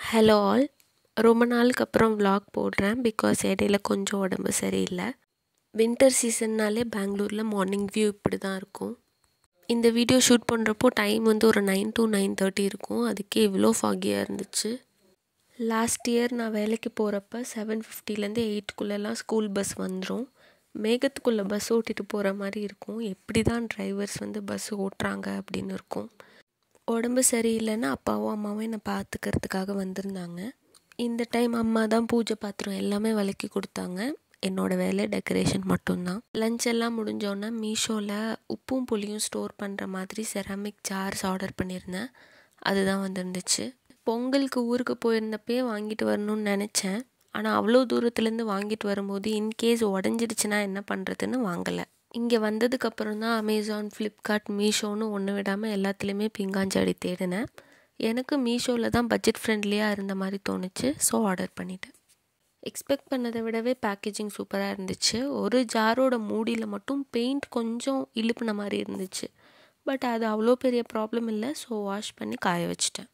hello all ரொம்ப நாளுக்கு அப்புறம் vlog போடுறேன் பிகாஸ் இடையில கொஞ்சம் உடம்பு சரியில்லை வின்டர் சீசன்னாலே பெங்களூரில் மார்னிங் வியூ இப்படி தான் இருக்கும் இந்த வீடியோ ஷூட் பண்ணுறப்போ டைம் வந்து ஒரு நைன் to நைன் தேர்ட்டி இருக்கும் அதுக்கே இவ்வளோ ஃபாகியாக இருந்துச்சு லாஸ்ட் இயர் நான் வேலைக்கு போகிறப்ப செவன் ஃபிஃப்டிலேருந்து எயிட்டுக்குள்ளெல்லாம் ஸ்கூல் பஸ் வந்துடும் மேகத்துக்குள்ளே பஸ் ஓட்டிட்டு போகிற மாதிரி இருக்கும் எப்படி தான் டிரைவர்ஸ் வந்து பஸ் ஓட்டுறாங்க அப்படின்னு இருக்கும் உடம்பு சரியில்லைன்னா அப்பாவும் அம்மாவும் என்னை பார்த்துக்கிறதுக்காக வந்திருந்தாங்க இந்த டைம் அம்மா தான் பூஜை பாத்திரம் எல்லாமே விலக்கி கொடுத்தாங்க என்னோடய வேலை டெக்கரேஷன் மட்டும்தான் லஞ்ச் எல்லாம் முடிஞ்சோன்னே மீஷோவில் உப்பும் புளியும் ஸ்டோர் பண்ணுற மாதிரி செராமிக் ஜார்ஸ் ஆர்டர் பண்ணியிருந்தேன் அதுதான் வந்துருந்துச்சு பொங்கலுக்கு ஊருக்கு போயிருந்தப்பயே வாங்கிட்டு வரணும்னு நினச்சேன் ஆனால் அவ்வளோ தூரத்துலேருந்து வாங்கிட்டு வரும்போது இன்கேஸ் உடஞ்சிடுச்சுன்னா என்ன பண்ணுறதுன்னு வாங்கலை இங்கே வந்ததுக்கப்புறம் தான் அமேசான் ஃப்ளிப்கார்ட் மீஷோன்னு ஒன்று விடாமல் எல்லாத்துலேயுமே பிங்காஞ்சாடி தேடினேன் எனக்கு மீஷோவில் தான் பட்ஜெட் ஃப்ரெண்ட்லியாக இருந்த மாதிரி தோணுச்சு ஸோ ஆர்டர் பண்ணிட்டேன் எக்ஸ்பெக்ட் பண்ணதை விடவே பேக்கேஜிங் சூப்பராக இருந்துச்சு ஒரு ஜாரோட மூடியில் மட்டும் பெயிண்ட் கொஞ்சம் இழுப்புன மாதிரி இருந்துச்சு பட் அது அவ்வளோ பெரிய ப்ராப்ளம் இல்லை ஸோ வாஷ் பண்ணி காய வச்சிட்டேன்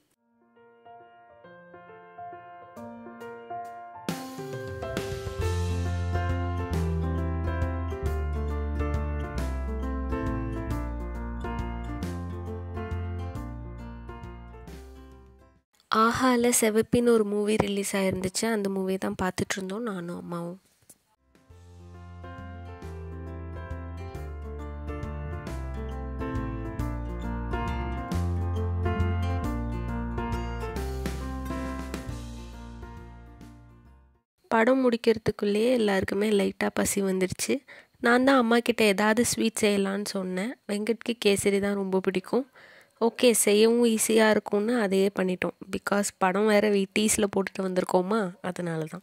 ஆஹால செவப்பின்னு ஒரு மூவி ரிலீஸ் ஆயிருந்துச்சு அந்த மூவி தான் பார்த்துட்டு இருந்தோம் நானும் அம்மாவும் படம் முடிக்கிறதுக்குள்ளேயே எல்லாருக்குமே லைட்டாக பசி வந்துடுச்சு நான் தான் அம்மா கிட்ட ஏதாவது ஸ்வீட் செய்யலான்னு சொன்னேன் வெங்கட்க்கு கேசரி தான் ரொம்ப பிடிக்கும் ஓகே செய்யவும் ஈஸியாக இருக்கும்னு அதையே பண்ணிட்டோம் பிகாஸ் படம் வேறு டீஸில் போட்டுட்டு வந்திருக்கோமா அதனால தான்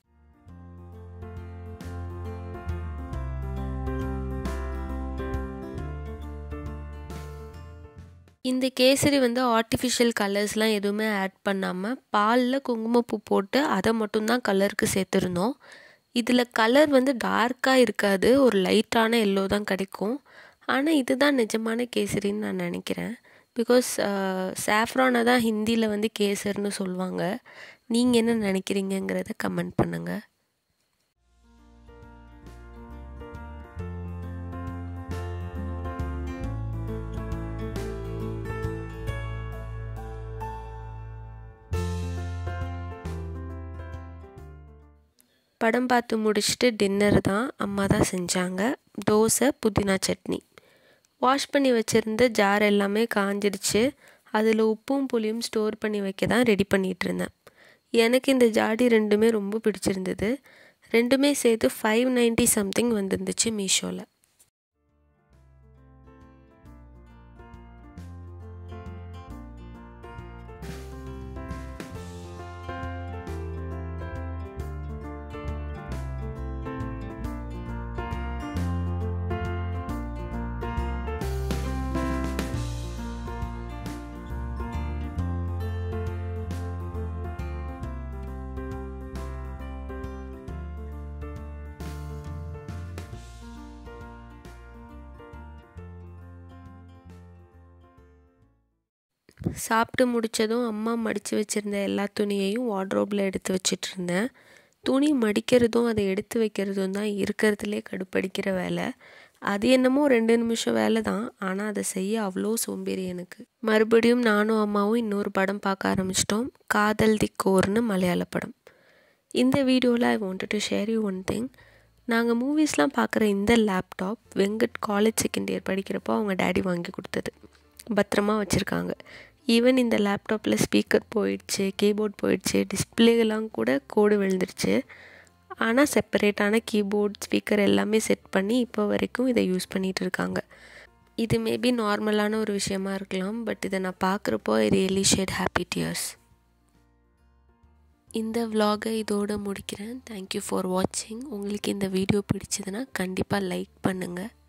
இந்த கேசரி வந்து ஆர்டிஃபிஷியல் கலர்ஸ்லாம் எதுவுமே ஆட் பண்ணாமல் பாலில் குங்குமப்பூ போட்டு அதை மட்டும்தான் கலருக்கு சேர்த்துருந்தோம் இதில் கலர் வந்து டார்க்காக இருக்காது ஒரு லைட்டான எல்லோ தான் கிடைக்கும் ஆனால் இதுதான் நிஜமான கேசரின்னு நான் நினைக்கிறேன் பிகாஸ் சாஃப்ரானை தான் ஹிந்தியில் வந்து கேசர்னு சொல்லுவாங்க நீங்கள் என்ன நினைக்கிறீங்கங்கிறத கமெண்ட் பண்ணுங்கள் படம் பார்த்து முடிச்சுட்டு டின்னர் தான் அம்மா தான் செஞ்சாங்க தோசை புதினா சட்னி வாஷ் பண்ணி வச்சுருந்த ஜார் எல்லாமே காஞ்சிடுச்சு அதில் உப்பும் புளியும் ஸ்டோர் பண்ணி வைக்க தான் ரெடி பண்ணிகிட்டு இருந்தேன் எனக்கு இந்த ஜாடி ரெண்டுமே ரொம்ப பிடிச்சிருந்தது ரெண்டுமே சேர்த்து ஃபைவ் நைன்ட்டி சம்திங் வந்துருந்துச்சு மீஷோவில் சாப்பிட்டு முடித்ததும் அம்மா மடித்து வச்சுருந்த எல்லா துணியையும் வார்ட்ரோப்பில் எடுத்து வச்சிட்டு இருந்தேன் துணி மடிக்கிறதும் அதை எடுத்து வைக்கிறதும் தான் இருக்கிறதுலே கடுப்படிக்கிற வேலை அது என்னமோ ரெண்டு நிமிஷம் வேலை தான் ஆனால் அதை செய்ய அவ்வளோ சோம்பேறி எனக்கு மறுபடியும் நானும் அம்மாவும் இன்னொரு படம் பார்க்க ஆரம்பிச்சிட்டோம் காதல் திக்கோர்னு மலையாள படம் இந்த வீடியோவில் I wanted to share you one thing நாங்கள் மூவிஸ்லாம் பார்க்குற இந்த laptop Venkat college second year படிக்கிறப்போ அவங்க டேடி வாங்கி கொடுத்தது பத்திரமா வச்சுருக்காங்க ஈவன் இந்த லேப்டாப்பில் ஸ்பீக்கர் போயிடுச்சு கீபோர்ட் போயிடுச்சு டிஸ்பிளேலாம் கூட கோடு விழுந்துருச்சு ஆனால் செப்பரேட்டான கீபோர்ட் ஸ்பீக்கர் எல்லாமே செட் பண்ணி இப்போ வரைக்கும் இதை யூஸ் பண்ணிகிட்டு இருக்காங்க இது மேபி நார்மலான ஒரு விஷயமா இருக்கலாம் பட் இதை நான் பார்க்குறப்போ I really shed happy tears இந்த விலாகை இதோடு முடிக்கிறேன் தேங்க்யூ ஃபார் வாட்சிங் உங்களுக்கு இந்த வீடியோ பிடிச்சதுன்னா கண்டிப்பாக லைக் பண்ணுங்கள்